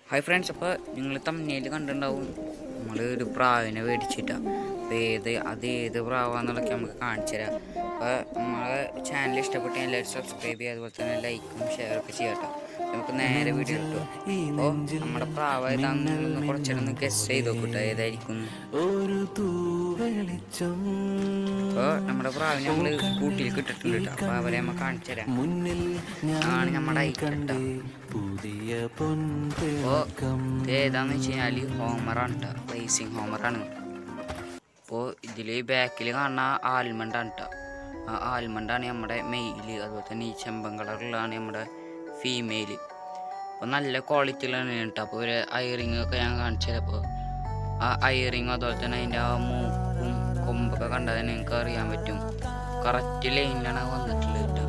Hi friends അപ്പോൾ നിങ്ങൾ തമ്മിൽ കണ്ടിട്ടുണ്ടാവും നമ്മൾ ഒരു പ്രാവിനെ മേടിച്ചിട്ടാണ് അപ്പോൾ ഏത് അത് ഏത് പ്രാവാന്നുള്ളതൊക്കെ നമുക്ക് കാണിച്ചു തരാം അപ്പോൾ നമ്മളെ ചാനൽ ഇഷ്ടപ്പെട്ട് എല്ലാവരും സബ്സ്ക്രൈബ് ചെയ്യുക അതുപോലെ തന്നെ ലൈക്കും ഷെയറൊക്കെ ചെയ്യാട്ടോ നമുക്ക് നേരെ വീഡിയോ കിട്ടും അപ്പോൾ നമ്മുടെ പ്രാവ് ഏതാണെന്ന് കുറച്ചേരം ഗസ് ചെയ്ത് നോക്കട്ടോ ഏതായിരിക്കും ഒരു തൂവെളിച്ചം അപ്പോൾ നമ്മുടെ പ്രാവിനെ നമ്മൾ കൂട്ടിലേക്ക് ഇട്ടിട്ടുണ്ട് കേട്ടോ അപ്പോൾ അവരെ നമ്മൾ കാണിച്ചു തരാം മുന്നിൽ ആണ് ഞാൻ നമ്മുടെ ഐക്കട്ട പുതിയ അപ്പോൾ പൊൻതിളക്കം ഇത് ഏതാന്ന് വെച്ച് കഴിഞ്ഞാൽ ഹോമറാണ് കേട്ടോ റേസിങ് ഹോമറാണ് അപ്പോൾ ഇതിൽ ബാക്കിൽ കാണുന്ന ആൽമണ്ടാണ് കേട്ടോ ആ ആൽമണ്ടാണ് നമ്മുടെ മെയില് അതുപോലെ തന്നെ ഈ ചെമ്പൻ കളറിലാണ് നമ്മുടെ ഫീമെയിൽ അപ്പോൾ നല്ല ക്വാളിറ്റിയിലാണ് കേട്ടോ അപ്പോൾ ഒരു ഐറിങ് ഒക്കെ ഞാൻ കാണിച്ചത് അപ്പോൾ ആ ഐറിങ് അതുപോലെ തന്നെ അതിൻ്റെ ആ മൂക്കും കൊമ്പൊക്കെ കണ്ടാൽ തന്നെ നിങ്ങൾക്ക് അറിയാൻ പറ്റും കറക്റ്റ് ലൈനിലാണ് വന്നിട്ടുള്ളത് കേട്ടോ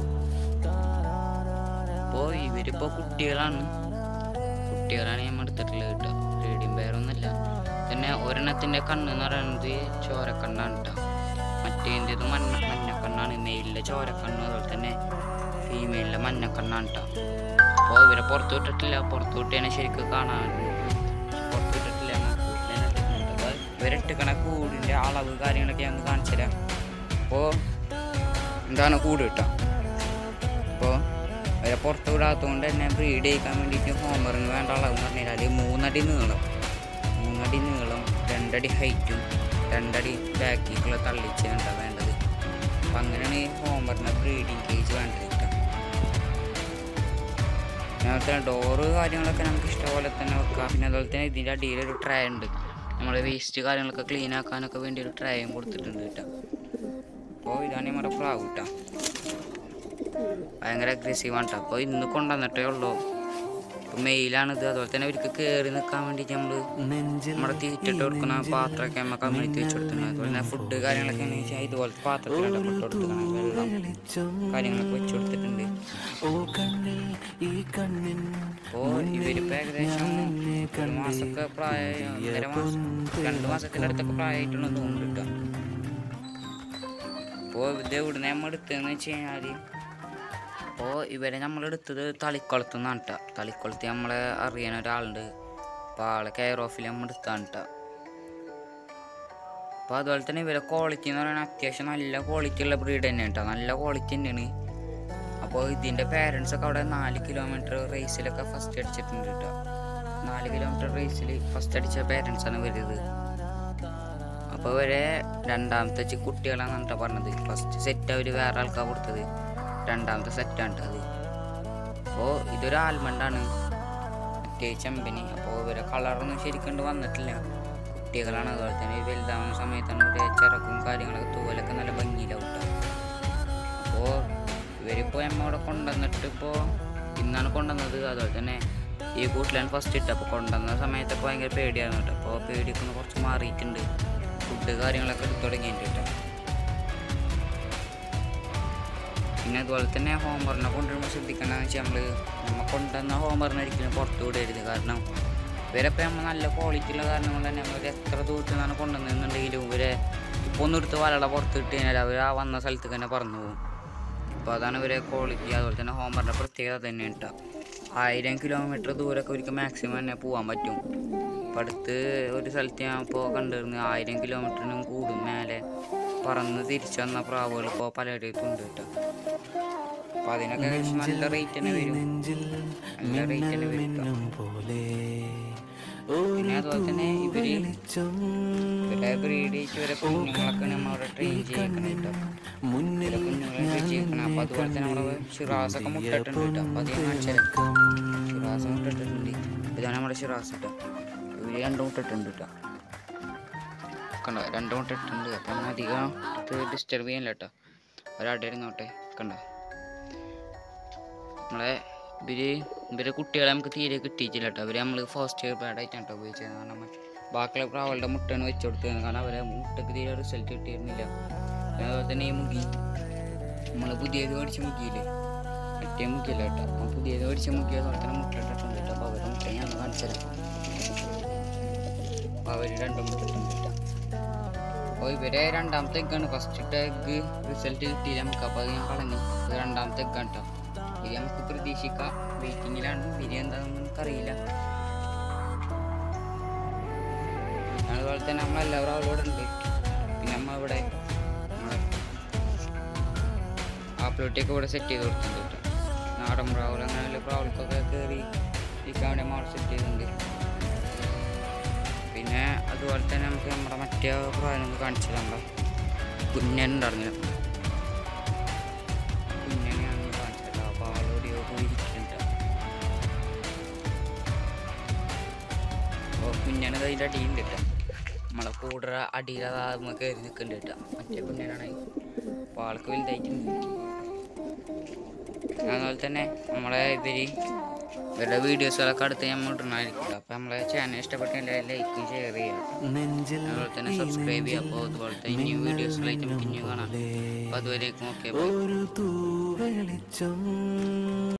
അപ്പോൾ ഇവരിപ്പോൾ കുട്ടികളാണ് കുട്ടികളാണ് ഞാൻ എടുത്തിട്ടുള്ളത് കേട്ടോ ബ്രീഡിംഗ് പെയറൊന്നുമില്ല പിന്നെ ഒരെണ്ണത്തിൻ്റെ കണ്ണ് എന്ന് പറയുന്നത് ചോരക്കണ്ണാണ് കേട്ടോ മറ്റേതിൻ്റെത് മഞ്ഞ മഞ്ഞക്കണ്ണാണ് മെയിലിൻ്റെ ചോരക്കണ്ണ് അതുപോലെ തന്നെ ഫീമെയിലിൻ്റെ മഞ്ഞക്കണ്ണാണ് കേട്ടോ അപ്പോൾ ഇവരെ പുറത്ത് വിട്ടിട്ടില്ല പുറത്ത് വിട്ടതിനെ ശരിക്കും കാണാൻ പുറത്ത് വിട്ടിട്ടില്ല കൂട്ടിലാണ് ഇട്ടിട്ടുണ്ട്. അപ്പോൾ ഇവരിട്ടിക്കണ കൂടിൻ്റെ അളവ് കാര്യങ്ങളൊക്കെ ഞങ്ങൾക്ക് കാണിച്ചു തരാം അപ്പോൾ എന്താണ് കൂട് കേട്ടോ അപ്പോൾ അവരെ പുറത്ത് വിടാത്തതുകൊണ്ട് തന്നെ ബ്രീഡ് ചെയ്യിക്കാൻ വേണ്ടിയിട്ട് ഹോമറിന് വേണ്ട അളവ് എന്ന് പറഞ്ഞാൽ മൂന്നടി നീളം മൂന്നടി നീളം രണ്ടടി ഹൈറ്റും രണ്ടടി ബാക്കിലേക്കുള്ള തള്ളിച്ചാണ് വേണ്ടത് അപ്പം അങ്ങനെയാണ് ഈ ഹോമറിന് ബ്രീഡിങ് കേജ് വേണ്ടത് കേട്ടോ പിന്നെ അതുപോലെ തന്നെ ഡോറ് കാര്യങ്ങളൊക്കെ നമുക്ക് ഇഷ്ടപോലെ തന്നെ വെക്കാം പിന്നെ അതുപോലെ തന്നെ ഇതിൻ്റെ അടിയിൽ ഒരു ട്രേ ഉണ്ട് നമ്മുടെ വേസ്റ്റ് കാര്യങ്ങളൊക്കെ ക്ലീൻ ആക്കാനൊക്കെ വേണ്ടി ഒരു ട്രേയും കൊടുത്തിട്ടുണ്ട് കേട്ടോ അപ്പോൾ ഇതാണ് നമ്മുടെ പ്രാവ് കേട്ടോ ഭയങ്കര അഗ്രസീവാണ് കേട്ടോ അപ്പോൾ ഇന്ന് കൊണ്ടുവന്നിട്ടേ ഉള്ളൂ ഇപ്പോൾ മെയിലാണിത് അതുപോലെ തന്നെ അവർക്ക് കയറി നിൽക്കാൻ വേണ്ടിയിട്ട് നമ്മൾ നെഞ്ചിൽ നമ്മുടെ തീറ്റിട്ട് കൊടുക്കുന്ന പാത്രമൊക്കെ നമ്മൾ കമ്മ്യൂണിറ്റി വെച്ച് കൊടുത്തിട്ടുണ്ട് അതുപോലെ തന്നെ ഫുഡ് കാര്യങ്ങളൊക്കെ എന്ന് വെച്ചാൽ ഇതുപോലത്തെ പാത്രത്തിലാണ് ഫുഡ് കൊടുക്കണം വെള്ളം വെളിച്ചം കാര്യങ്ങളൊക്കെ വെച്ച് കൊടുത്തിട്ടുണ്ട് ഓ കണ്ണിൽ ഈ കണ്ണിൻ അപ്പോൾ ഇവരിപ്പോൾ ഏകദേശം ഒരു മാസമൊക്കെ പ്രായം ഒന്നര മാസം രണ്ട് മാസത്തിൻ്റെ അടുത്തൊക്കെ പ്രായമായിട്ടുണ്ടെന്ന് തോന്നുന്നുണ്ട് കേട്ടോ അപ്പോൾ ഇത് ഇവിടുന്ന് നമ്മൾ എടുത്തതെന്ന് വെച്ച് കഴിഞ്ഞാൽ അപ്പോൾ ഇവരെ നമ്മൾ എടുത്തത് തളിക്കുളത്ത് നിന്നാണ് കേട്ടോ തളിക്കുളത്ത് നമ്മളെ അറിയണ ഒരാളുണ്ട് അപ്പോൾ ആളെ കെയർ ഓഫിൽ നമ്മൾ എടുത്താണ് കേട്ടോ അപ്പോൾ അതുപോലെ തന്നെ ഇവരെ ക്വാളിറ്റി എന്ന് പറയുന്നത് അത്യാവശ്യം നല്ല ക്വാളിറ്റി ഉള്ള ബ്രീഡ് തന്നെയാണ് കേട്ടോ നല്ല ക്വാളിറ്റി തന്നെയാണ് അപ്പോൾ ഇതിൻ്റെ പേരൻസ് ഒക്കെ അവിടെ നാല് കിലോമീറ്റർ റേസിലൊക്കെ ഫസ്റ്റ് അടിച്ചിട്ടുണ്ട് കേട്ടോ നാല് കിലോമീറ്റർ റേസിൽ ഫസ്റ്റ് അടിച്ച പേരൻസ് ആണ് വരുന്നത് അപ്പോൾ ഇവരെ രണ്ടാമത്തെ ചി- കുട്ടികളാണ് കേട്ടോ പറഞ്ഞത് ഫസ്റ്റ് സെറ്റ് അവർ വേറെ ആൾക്കാർ കൊടുത്തത് രണ്ടാമത്തെ സെറ്റാണ് കേട്ടോ അത് അപ്പോൾ ഇതൊരു ആൽമണ്ടാണ് മറ്റേ ചെമ്പനി അപ്പോൾ ഇവരെ കളറൊന്നും ശരിക്കും വന്നിട്ടില്ല കുട്ടികളാണ് അതുപോലെ തന്നെ ഈ വലുതാവുന്ന സമയത്താണ് ഇവരെ ചിറക്കും കാര്യങ്ങളൊക്കെ തൂവലൊക്കെ നല്ല ഭംഗിയിലാവും കേട്ടോ അപ്പോൾ ഇവരിപ്പോൾ നമ്മ ഇവിടെ കൊണ്ടുവന്നിട്ട് ഇപ്പോൾ ഇന്നാണ് കൊണ്ടുവന്നത് അതുപോലെ തന്നെ ഈ കൂട്ടിലാണ് ഫസ്റ്റ് ഇട്ടത് അപ്പോൾ കൊണ്ടുവന്ന സമയത്തൊക്കെ ഭയങ്കര പേടിയായിരുന്നു കേട്ടോ അപ്പോൾ പേടിയൊക്കെ ഒന്ന് കുറച്ച് മാറിയിട്ടുണ്ട് ഫുഡ് കാര്യങ്ങളൊക്കെ എടുത്തു തുടങ്ങിയിട്ടുണ്ട് കേട്ടോ പിന്നെ അതുപോലെ തന്നെ ഹോംവർക്കിനെ കൊണ്ടുവരുമ്പോൾ ശ്രദ്ധിക്കണമെന്ന് വെച്ചാൽ നമ്മൾ നമ്മൾ കൊണ്ടുവന്ന ഹോംവർക്കിനെ ഒരിക്കലും പുറത്തു വിടരുത് കാരണം ഇവരപ്പോൾ നമ്മൾ നല്ല ക്വാളിറ്റി ഉള്ള കാരണം കൊണ്ട് തന്നെ നമ്മൾ എത്ര ദൂരത്തിൽ നിന്നാണ് കൊണ്ടുവന്നതെന്നുണ്ടെങ്കിലും ഇവരെ ഇപ്പോൾ ഒന്നും എടുത്ത് വലയുടെ പുറത്ത് ഇട്ട് കഴിഞ്ഞാൽ അവർ ആ വന്ന സ്ഥലത്ത് തന്നെ പറന്നു പോകും അപ്പോൾ അതാണ് ഇവരെ ക്വാളിറ്റി അതുപോലെ തന്നെ ഹോംവർക്കിൻ്റെ പ്രത്യേകത തന്നെ കേട്ടോ ആയിരം കിലോമീറ്റർ ദൂരമൊക്കെ ഒരിക്കൽ മാക്സിമം തന്നെ പോകാൻ പറ്റും അപ്പോൾ അടുത്ത് ഒരു സ്ഥലത്ത് ഞാൻ ഇപ്പോൾ കണ്ടിരുന്നു ആയിരം കിലോമീറ്ററിനും കൂടും മേലെ പറന്ന് തിരിച്ചു വന്ന പ്രാവുകൾ ഇപ്പോൾ പലയിടത്തും ഉണ്ട് കേട്ടോ അപ്പോൾ അതിനൊക്കെ ഏകദേശം നല്ല റേറ്റ് തന്നെ വരും നെഞ്ചിൽ നല്ല റേറ്റ് തന്നെ വരും കേട്ടോ മിന്നും പോലെ പിന്നെ അതുപോലെ തന്നെ ഇവര് വെളിച്ചം ഇവരെ ബ്രീഡ് ചെയ്ത് ഇവരെ കുഞ്ഞുങ്ങളൊക്കെ നമ്മൾ അവിടെ ട്രെയിൻ ചെയ്യിക്കണം കേട്ടോ മുന്നിൽ ഇവരെ കുഞ്ഞുങ്ങളെ ട്രെയിൻ ചെയ്യിക്കണം അപ്പോൾ അതുപോലെ തന്നെ നമ്മുടെ ഷിറാസൊക്കെ മുട്ടിട്ടുണ്ട് കേട്ടോ അപ്പോൾ അത് ഞാൻ കാണിച്ചു തരാം ഷിറാസ് മുട്ടിട്ടുണ്ട് ഇതാണ് നമ്മുടെ ഷിറാസ് കേട്ടോ ഇവര് രണ്ട് മുട്ടിട്ടുണ്ട് കേട്ടോ കണ്ടോ രണ്ട് മുട്ടിട്ടുണ്ട് അപ്പം നമ്മൾ അധികം ഇത് ഡിസ്റ്റർബ് ചെയ്യാനില്ല കേട്ടോ ഒരാടെ ഇരുന്നോട്ടെ കണ്ടോ നമ്മളെ ഇവര് ഇവരെ കുട്ടികളെ നമുക്ക് തീരെ കിട്ടിയിട്ടില്ല കേട്ടോ അവര് നമ്മൾ ഫസ്റ്റ് ഇയർ പാഡായിട്ടാണ് കേട്ടോ ഉപയോഗിച്ചത് കാരണം നമ്മൾ ബാക്കിയുള്ള പ്രാവളുടെ മുട്ടയാണ് വെച്ച് കൊടുത്തത് കാരണം അവരെ മുട്ടക്ക് തീരെ റിസൾട്ട് കിട്ടിയിരുന്നില്ല പിന്നെ അതുപോലെ തന്നെ ഈ മുഖി നമ്മൾ പുതിയത് മേടിച്ച മുഖിയില്ലേ മറ്റേ മുഖിയല്ല കേട്ടോ നമ്മൾ പുതിയത് മേടിച്ച മുഖി അതുപോലെ തന്നെ മുട്ട ഇട്ടിട്ടുണ്ട് കേട്ടോ അപ്പോൾ അവരുടെ മുട്ട ഞാൻ കാണിച്ചത് അപ്പോൾ അവർ രണ്ടും മുട്ടിട്ടുണ്ട് കേട്ടോ അപ്പോൾ ഇവരെ രണ്ടാമത്തെ എഗ്ഗാണ് ഫസ്റ്റ് എഗ്ഗ് റിസൾട്ട് കിട്ടിയില്ല നമുക്ക് അപ്പോൾ അത് ഞാൻ കളഞ്ഞു ഇത് രണ്ടാമത്തെ എഗ്ഗാണ് കേട്ടോ ഇത് നമുക്ക് പ്രതീക്ഷിക്കാം വെയിറ്റിങ്ങിലാണ് വിരി എന്താണെന്ന് നമുക്കറിയില്ല അതുപോലെ തന്നെ നമ്മളെല്ലാവരും അവരോട് ഉണ്ട് പിന്നെ നമ്മളിവിടെ നമ്മളെ ആപ്പിലോട്ടേക്ക് ഇവിടെ സെറ്റ് ചെയ്ത് കൊടുത്തിട്ടുണ്ട് കേട്ടോ നാടൻ പ്രാവൽ അങ്ങനെയുള്ള പ്രാവൽക്കൊക്കെ കയറി ഇരിക്കാൻ വേണ്ടി നമ്മൾ സെറ്റ് ചെയ്തിട്ടുണ്ട് പിന്നെ അതുപോലെ തന്നെ നമുക്ക് നമ്മുടെ മറ്റേ പ്രായം നമുക്ക് കാണിച്ചത് നമ്മുടെ കുഞ്ഞൻ ഉണ്ടായിരുന്നില്ല കുഞ്ഞനെയാണ് കാണിച്ചത് അപ്പോൾ ആളോടിയോ പോയിരിക്കുന്നുണ്ട് അപ്പോൾ കുഞ്ഞനത് അതിൻ്റെ അടിയുണ്ട് കേട്ടോ നമ്മളെ കൂടെ അടിയിൽ അതാ നമുക്ക് കയറി നിൽക്കുന്നുണ്ട് കേട്ടോ മറ്റേ കുഞ്ഞനാണ് അപ്പോൾ ആൾക്ക് വലുതായിട്ടുണ്ട് അതുപോലെ തന്നെ നമ്മളെ ഇവര് ഇവരുടെ വീഡിയോസുകളൊക്കെ അടുത്ത് നമ്മൾ ഇടണമായിരിക്കും അപ്പോൾ നമ്മളെ ചാനൽ ഇഷ്ടപ്പെട്ടെങ്കിൽ ലൈക്ക് ഷെയർ ചെയ്യുക നെഞ്ചിൽ അതുപോലെ തന്നെ സബ്സ്ക്രൈബ് ചെയ്യുക അപ്പോൾ അതുപോലത്തെ ഇനിയും വീഡിയോസുകളായിട്ട് നമുക്ക് ഇനിയും കാണാം അപ്പോൾ അതുവരേക്കും ഓക്കെ ബൈ ഒരു തൂവെളിച്ചം